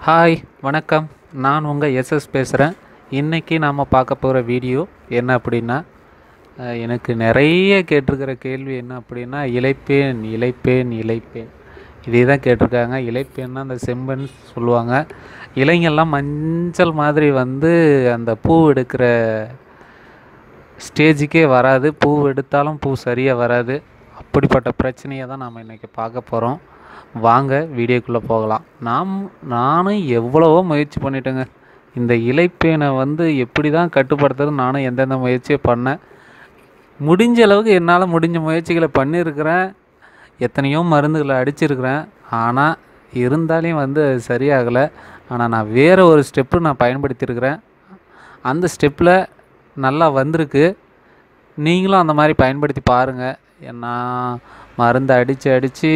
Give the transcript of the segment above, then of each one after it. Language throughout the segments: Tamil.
ஹாய் வணக்கம் நான் உங்கள் எஸ்எஸ் பேசுகிறேன் இன்றைக்கி நாம் பார்க்க போகிற வீடியோ என்ன அப்படின்னா அஹ், எனக்கு நிறைய கேட்டிருக்கிற கேள்வி என்ன அப்படின்னா இலைப்பேன் இலைப்பேன் இலைப்பேன் இதே தான் கேட்டிருக்காங்க இலைப்பேன்னா அந்த செம்பன் சொல்லுவாங்க இலைங்கெல்லாம் மஞ்சள் மாதிரி வந்து அந்த பூ எடுக்கிற ஸ்டேஜுக்கே வராது பூ எடுத்தாலும் பூ சரியாக வராது அப்படிப்பட்ட பிரச்சனையை தான் நாம் இன்றைக்கி பார்க்க போகிறோம் வாங்க வீடியோக்குள்ளே போகலாம் நாம் நானும் எவ்வளவோ முயற்சி பண்ணிட்டேங்க இந்த இலைப்பேனை வந்து எப்படி தான் கட்டுப்படுத்துறது நானும் எந்தெந்த முயற்சியை பண்ணேன் முடிஞ்ச அளவுக்கு என்னால் முடிஞ்ச முயற்சிகளை பண்ணியிருக்கிறேன் எத்தனையோ மருந்துகளை அடிச்சிருக்கிறேன் ஆனால் இருந்தாலையும் வந்து அது சரியாகலை ஆனால் நான் வேறு ஒரு ஸ்டெப்பு நான் பயன்படுத்தியிருக்கிறேன் அந்த ஸ்டெப்பில் நல்லா வந்திருக்கு நீங்களும் அந்த மாதிரி பயன்படுத்தி பாருங்கள் நான் மருந்து அடித்து அடித்து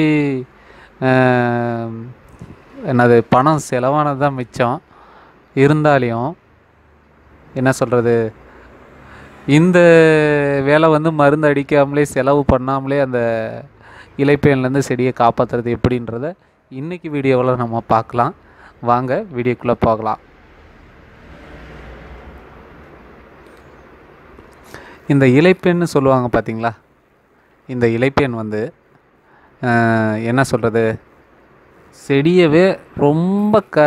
என்னது பணம் செலவானது தான் மிச்சம் இருந்தாலையும் என்ன சொல்கிறது இந்த வேலை வந்து மருந்து அடிக்காமலே செலவு பண்ணாமலே அந்த இலைப்பேன்லேருந்து செடியை காப்பாற்றுறது எப்படின்றத இன்றைக்கி வீடியோவில் நம்ம பார்க்கலாம் வாங்க வீடியோக்குள்ளே போகலாம் இந்த இலைப்பேன்னு சொல்லுவாங்க பார்த்தீங்களா இந்த இலைப்பேன் வந்து அஹ், என்ன சொல்கிறது செடியவே ரொம்ப க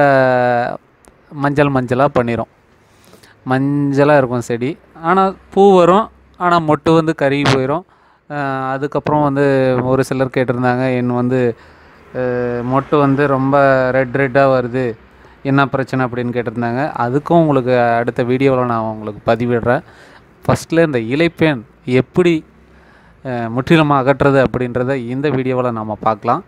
மஞ்சள் மஞ்சளாக பண்ணிடும் மஞ்சளாக இருக்கும் செடி ஆனால் பூ வரும் ஆனால் மொட்டு வந்து கருகி போயிடும் அஹ், அதுக்கப்புறம் வந்து ஒரு சிலர் கேட்டிருந்தாங்க என் வந்து அஹ், மொட்டு வந்து ரொம்ப ரெட் ரெட்டாக வருது என்ன பிரச்சனை அப்படின்னு கேட்டிருந்தாங்க அதுக்கும் உங்களுக்கு அடுத்த வீடியோவில் நான் உங்களுக்கு பதிவிடுறேன் ஃபஸ்ட்டில் இந்த இலைப்பேன் எப்படி அஹ், முற்றிலுமாக அகற்றுறது அப்படின்றத இந்த வீடியோவில் நம்ம பார்க்கலாம்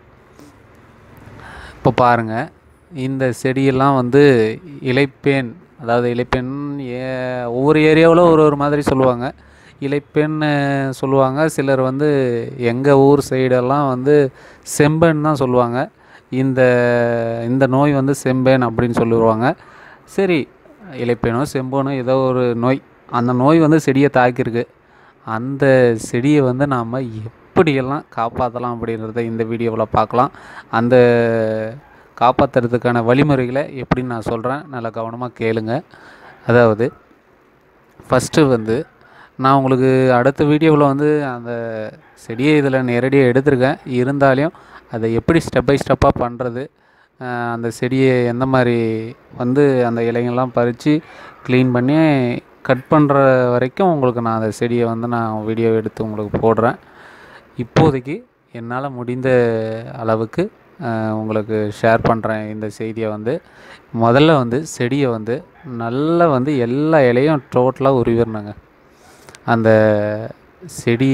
இப்போ பாருங்கள் இந்த செடியெல்லாம் வந்து இலைப்பேன் அதாவது இலைப்பெண் ஏ ஒவ்வொரு ஏரியாவில் ஒரு ஒரு மாதிரி சொல்லுவாங்க இலைப்பெண் சொல்லுவாங்க சிலர் வந்து எங்கள் ஊர் சைடெல்லாம் வந்து செம்பன் தான் சொல்லுவாங்க இந்த இந்த நோய் வந்து செம்பேன் அப்படின்னு சொல்லுவாங்க சரி இலைப்பேனோ செம்பனோ ஏதோ ஒரு நோய் அந்த நோய் வந்து செடியை தாக்கியிருக்கு அந்த செடியை வந்து நாம் எப்படியெல்லாம் காப்பாற்றலாம் அப்படின்றத இந்த வீடியோவில் பார்க்கலாம் அந்த காப்பாற்றுறதுக்கான வழிமுறைகளை எப்படின்னு நான் சொல்கிறேன் நல்லா கவனமாக கேளுங்க அதாவது ஃபஸ்ட்டு வந்து நான் உங்களுக்கு அடுத்த வீடியோவில் வந்து அந்த செடியை இதில் நேரடியாக எடுத்திருக்கேன் இருந்தாலும் அதை எப்படி ஸ்டெப் பை ஸ்டெப்பாக பண்ணுறது அந்த செடியை எந்த மாதிரி வந்து அந்த இலைங்கள்லாம் பறித்து க்ளீன் பண்ணி கட் பண்ணுற வரைக்கும் உங்களுக்கு நான் அந்த செடியை வந்து நான் வீடியோ எடுத்து உங்களுக்கு போடுறேன் இப்போதைக்கு என்னால் முடிந்த அளவுக்கு அஹ், உங்களுக்கு ஷேர் பண்ணுறேன் இந்த செய்தியை வந்து முதல்ல வந்து செடியை வந்து நல்லா வந்து எல்லா இலையும் டோட்டலாக உருவிடணுங்க அந்த செடி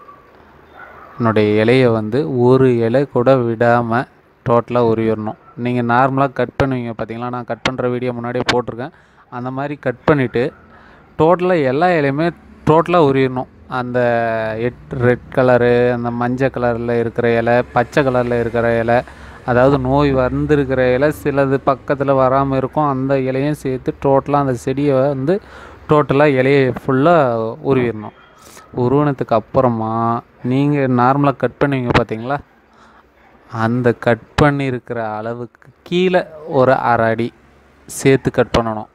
னுடைய இலையை வந்து ஒரு இலை கூட விடாமல் டோட்டலாக உருவிடணும் நீங்கள் நார்மலாக கட் பண்ணுவீங்க பார்த்தீங்களா நான் கட் பண்ணுற வீடியோ முன்னாடியே போட்டிருக்கேன் அந்த மாதிரி கட் பண்ணிவிட்டு டோட்டலாக எல்லா இலையுமே டோட்டலாக உருவிடணும் அந்த எட் ரெட் கலரு அந்த மஞ்சள் கலரில் இருக்கிற இலை பச்சை கலரில் இருக்கிற இலை அதாவது நோய் வந்திருக்கிற இலை சிலது பக்கத்தில் வராமல் இருக்கும் அந்த இலையும் சேர்த்து டோட்டலாக அந்த செடியை வந்து டோட்டலாக இலையை ஃபுல்லாக உருவிடணும் உருவினத்துக்கு அப்புறமா நீங்கள் நார்மலாக கட் பண்ணுவீங்க பார்த்தீங்களா அந்த கட் பண்ணியிருக்கிற அளவுக்கு கீழே ஒரு அரை அடி சேர்த்து கட் பண்ணணும்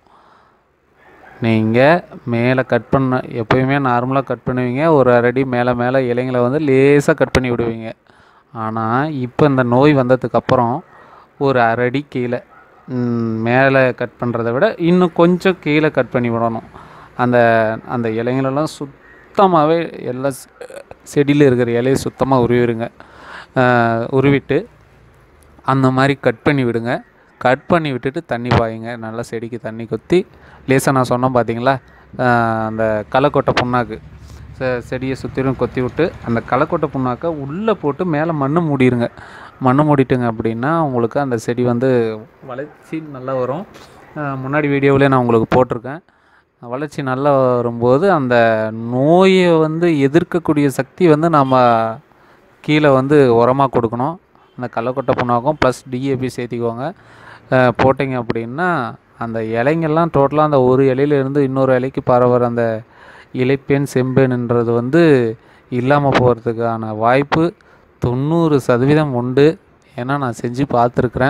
நீங்கள் மேலே கட் பண்ண எப்போயுமே நார்மலாக கட் பண்ணுவீங்க ஒரு அரை அடி மேலே மேலே இலைங்களை வந்து லேசாக கட் பண்ணி விடுவீங்க ஆனால் இப்போ இந்த நோய் வந்ததுக்கப்புறம் ஒரு அரை அடி கீழே ம், மேலே கட் பண்ணுறத விட இன்னும் கொஞ்சம் கீழே கட் பண்ணி விடணும் அந்த அந்த இலைங்களெல்லாம் சுத்தமாகவே எல்லா செ- செடியில் இருக்கிற இலையை சுத்தமாக உருவிடுங்க அஹ், உருவிட்டு அந்த மாதிரி கட் பண்ணி விடுங்க கட் பண்ணி விட்டுட்டு தண்ணி பாயுங்க நல்லா செடிக்கு தண்ணி கொத்தி லேசாக நான் சொன்னேன் பார்த்தீங்களா அஹ், அந்த களைக்கொட்டை புண்ணாக்கு செ- செடியை சுற்றிலும் கொத்தி விட்டு அந்த களைக்கொட்டை புண்ணாக்கை உள்ளே போட்டு மேலே மண்ணு மூடிடுங்க மண்ணு மூடிட்டுங்க அப்படின்னா உங்களுக்கு அந்த செடி வந்து வளர்ச்சி நல்லா வரும் அஹ், முன்னாடி வீடியோவிலே நான் உங்களுக்கு போட்டிருக்கேன் வளர்ச்சி நல்லா வரும்போது அந்த நோயை வந்து எதிர்க்கக்கூடிய சக்தி வந்து நம்ம கீழே வந்து உரமாக கொடுக்கணும் அந்த கடலக்கொட்டை புண்ணாக்கும் ப்ளஸ் டிஏபி சேர்த்திக்கோங்க அஹ் போட்டிங்க அப்படின்னா அந்த இலைங்கெல்லாம் டோட்டலாக அந்த ஒரு இலையிலேருந்து இன்னொரு இலைக்கு பரவுற அந்த இலைப்பேன் செம்பேன்ன்றது வந்து இல்லாமல் போகிறதுக்கான வாய்ப்பு தொண்ணூறு சதவீதம் உண்டு ஏன்னா நான் செஞ்சு பார்த்துருக்குறேன்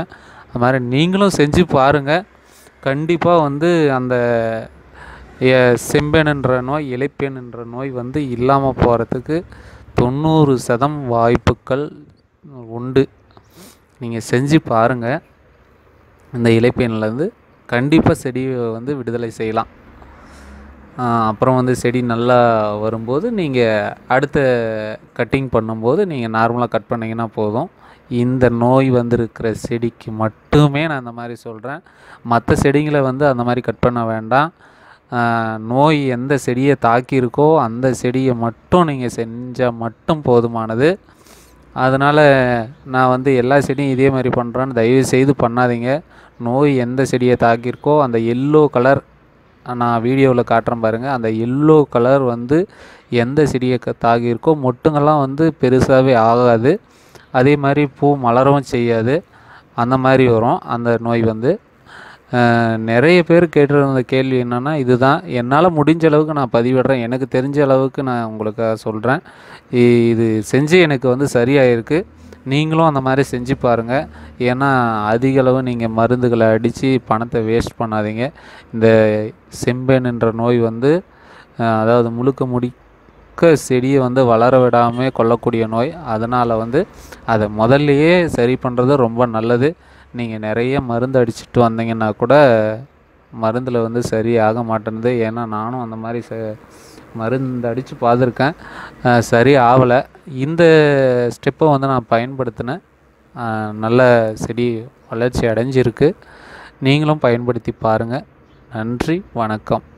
அது மாதிரி நீங்களும் செஞ்சு பாருங்கள் கண்டிப்பாக வந்து அந்த எ- செம்பேனுன்ற நோய் இலைப்பேனுன்ற நோய் வந்து இல்லாமல் போகிறதுக்கு தொண்ணூறு சதம் வாய்ப்புகள் உண்டு நீங்கள் செஞ்சு பாருங்கள் இந்த இலைப்பேன்லேருந்து கண்டிப்பாக செடியை வந்து விடுதலை செய்யலாம் ஆஹ் அப்புறம் வந்து செடி நல்லா வரும்போது நீங்கள் அடுத்த கட்டிங் பண்ணும்போது நீங்கள் நார்மலாக கட் பண்ணிங்கன்னா போதும் இந்த நோய் வந்திருக்கிற செடிக்கு மட்டுமே நான் இந்த மாதிரி சொல்கிறேன் மற்ற செடிங்களை வந்து அந்த மாதிரி கட் பண்ண வேண்டாம் ஆஹ் நோய் எந்த செடியை தாக்கியிருக்கோ அந்த செடியை மட்டும் நீங்கள் செஞ்சால் மட்டும் போதுமானது அதனால் நான் வந்து எல்லா செடியும் இதே மாதிரி பண்ணுறேன்னு தயவு செய்து பண்ணாதீங்க நோய் எந்த செடியை தாக்கியிருக்கோ அந்த எல்லோ கலர் நான் வீடியோவில் காட்டுறேன் பாருங்கள் அந்த எல்லோ கலர் வந்து எந்த செடியை க- தாக்கியிருக்கோ மொட்டுங்கள்லாம் வந்து பெருசாகவே ஆகாது அதே மாதிரி பூ மலரவும் செய்யாது அந்த மாதிரி வரும் அந்த நோய் வந்து அஹ், நிறைய பேர் கேட்டிருந்த கேள்வி என்னென்னா இதுதான் என்னால் முடிஞ்ச அளவுக்கு நான் பதிவிடுறேன் எனக்கு தெரிஞ்ச அளவுக்கு நான் உங்களுக்கு சொல்கிறேன் இது செஞ்சு எனக்கு வந்து சரியாயிருக்கு நீங்களும் அந்த மாதிரி செஞ்சு பாருங்கள் ஏன்னா அதிக அளவு நீங்கள் மருந்துகளை அடித்து பணத்தை வேஸ்ட் பண்ணாதீங்க இந்த செம்பேனுன்ற நோய் வந்து அஹ், அதாவது முழுக்க முடிக்க செடியை வந்து வளர விடாமல் கொல்லக்கூடிய நோய் அதனால் வந்து அதை முதல்லையே சரி பண்ணுறது ரொம்ப நல்லது நீங்கள் நிறைய மருந்து அடிச்சிட்டு வந்தீங்கன்னா கூட மருந்தில் வந்து சரி ஆக மாட்டேன்னுது ஏன்னா நானும் அந்த மாதிரி ச மருந்து அடித்து பார்த்துருக்கேன் அஹ், சரி ஆகலை இந்த ஸ்டெப்பை வந்து நான் பயன்படுத்தினேன் அஹ், நல்ல செடி வளர்ச்சி அடைஞ்சிருக்கு நீங்களும் பயன்படுத்தி பாருங்கள் நன்றி வணக்கம்